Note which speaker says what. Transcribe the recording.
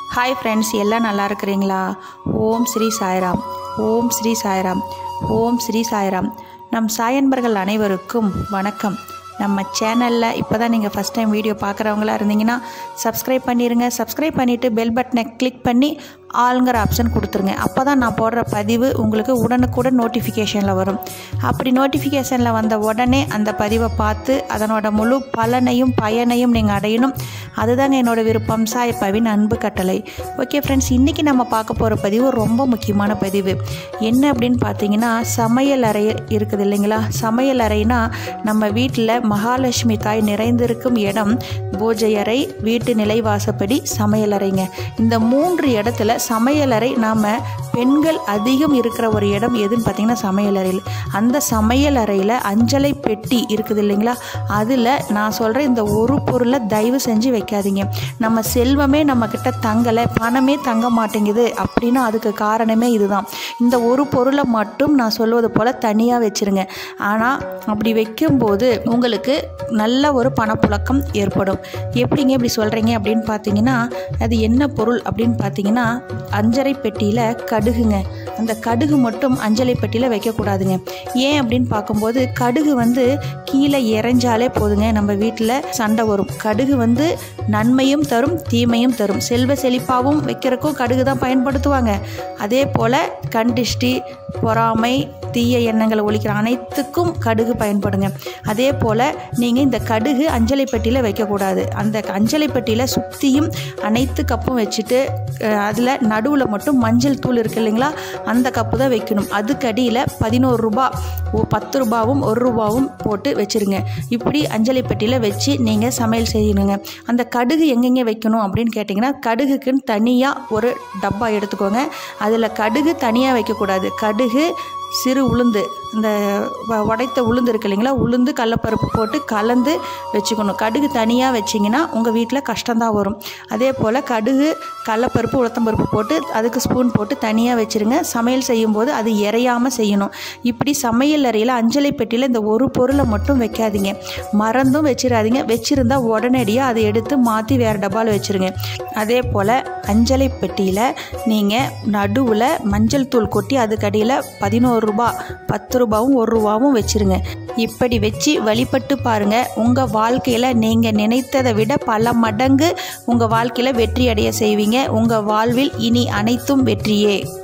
Speaker 1: hi friends எல்லாம் நல்லா இருக்கிறீங்களா ஓம் ஸ்ரீ சாய்ராம் ஓம் ஸ்ரீ சாய்ராம் ஓம் ஸ்ரீ சாய்ராம் நம் சாயன்பர்கள் அனைவருக்கும் வணக்கம் நம்ம சேனலில் இப்போ தான் நீங்கள் ஃபஸ்ட் டைம் வீடியோ பார்க்குறவங்களா இருந்தீங்கன்னா சப்ஸ்கிரைப் பண்ணிடுங்க சப்ஸ்கிரைப் பண்ணிவிட்டு பெல் பட்டனை கிளிக் பண்ணி ஆளுங்கிற ஆப்ஷன் கொடுத்துருங்க அப்போ தான் நான் போடுற பதிவு உங்களுக்கு உடனுக்குடன் நோட்டிஃபிகேஷனில் வரும் அப்படி நோட்டிஃபிகேஷனில் வந்த உடனே அந்த பதிவை பார்த்து அதனோட முழு பலனையும் பயனையும் நீங்கள் அடையணும் அதுதாங்க என்னோட விருப்பம் சாய்ப்பாவின் அன்பு கட்டளை ஓகே ஃப்ரெண்ட்ஸ் இன்றைக்கி நம்ம பார்க்க போகிற பதிவு ரொம்ப முக்கியமான பதிவு என்ன அப்படின்னு பார்த்தீங்கன்னா சமையல் அறை இருக்குது இல்லைங்களா சமையல் அறைனா நம்ம வீட்டில் மகாலட்சுமி தாய் நிறைந்திருக்கும் இடம் பூஜை அறை வீட்டு நிலைவாசப்படி சமையல் அறைங்க இந்த மூன்று இடத்துல சமையலறை நாம் பெண்கள் அதிகம் இருக்கிற ஒரு இடம் எதுன்னு பார்த்தீங்கன்னா சமையலறையில் அந்த சமையல் அறையில் அஞ்சலை பெட்டி இருக்குது இல்லைங்களா அதில் நான் சொல்கிற இந்த ஒரு பொருளை தயவு செஞ்சு வைக்காதீங்க நம்ம செல்வமே நம்மக்கிட்ட தங்கலை பணமே தங்க மாட்டேங்குது அப்படின்னா அதுக்கு காரணமே இதுதான் இந்த ஒரு பொருளை மட்டும் நான் சொல்வது போல் தனியாக வச்சுருங்க ஆனால் அப்படி வைக்கும்போது உங்களுக்கு நல்ல ஒரு பணப்புழக்கம் ஏற்படும் எப்படிங்க இப்படி சொல்கிறீங்க அப்படின்னு பார்த்தீங்கன்னா அது என்ன பொருள் அப்படின்னு பார்த்தீங்கன்னா அஞ்சரை பெட்டியில் கடுகுங்க அந்த கடுகு மட்டும் அஞ்சலை பெட்டியில் வைக்கக்கூடாதுங்க ஏன் அப்படின்னு பார்க்கும்போது கடுகு வந்து கீழே இறைஞ்சாலே போதுங்க நம்ம வீட்டில் சண்டை வரும் கடுகு வந்து நன்மையும் தரும் தீமையும் தரும் செல்வ செழிப்பாகவும் வைக்கிறக்கும் கடுகு தான் பயன்படுத்துவாங்க அதே போல் கண்டிஷ்டி பொறாமை தீய எண்ணங்களை ஒழிக்கிற அனைத்துக்கும் கடுகு பயன்படுங்க அதே போல் நீங்கள் இந்த கடுகு அஞ்சலை பெட்டியில் வைக்கக்கூடாது அந்த அஞ்சலை பெட்டியில் சுற்றியும் அனைத்து கப்பும் வச்சுட்டு அதில் நடுவில் மட்டும் மஞ்சள் தூள் இருக்குது இல்லைங்களா அந்த கப்பு தான் வைக்கணும் அதுக்கு அடியில் பதினோரு ரூபா ஓ பத்து ரூபாவும் ஒரு ரூபாவும் போட்டு வச்சுருங்க இப்படி அஞ்சலி பெட்டியில் வச்சு நீங்கள் சமையல் செய்யணுங்க அந்த கடுகு எங்கெங்கே வைக்கணும் அப்படின்னு கேட்டிங்கன்னா கடுகுக்குன்னு தனியாக ஒரு டப்பா எடுத்துக்கோங்க அதில் கடுகு தனியாக வைக்கக்கூடாது கடுகு சிறு உளுந்து இந்த வ- உடைத்த உளுந்து இருக்கு இல்லைங்களா உளுந்து கடலப்பருப்பு போட்டு கலந்து வச்சுக்கணும் கடுகு தனியாக வச்சிங்கன்னா உங்கள் வீட்டில் கஷ்டம்தான் வரும் அதே போல் கடுகு கடலப்பருப்பு உளுத்தம்பருப்பு போட்டு அதுக்கு ஸ்பூன் போட்டு தனியாக வச்சுருங்க சமையல் செய்யும்போது அது எறையாமல் செய்யணும் இப்படி சமையல் அறையில் அஞ்சலை பெட்டியில் இந்த ஒரு பொருளை மட்டும் வைக்காதீங்க மறந்தும் வச்சிடாதீங்க வச்சுருந்தா உடனடியாக அதை எடுத்து மாற்றி வேறு டப்பாவில் வச்சுருங்க அதே போல் அஞ்சலை பெட்டியில் நீங்கள் நடுவில் மஞ்சள் தூள் கொட்டி அதுக்கடியில் பதினோரு ரூபா பத்து ரூபாவும் ஒரு ரூபாவும் வச்சுருங்க இப்படி வச்சு வழிபட்டு பாருங்கள் உங்கள் வாழ்க்கையில் நீங்கள் நினைத்ததை விட பல மடங்கு உங்கள் வாழ்க்கையில் வெற்றி அடைய செய்வீங்க உங்கள் வாழ்வில் இனி அனைத்தும் வெற்றியே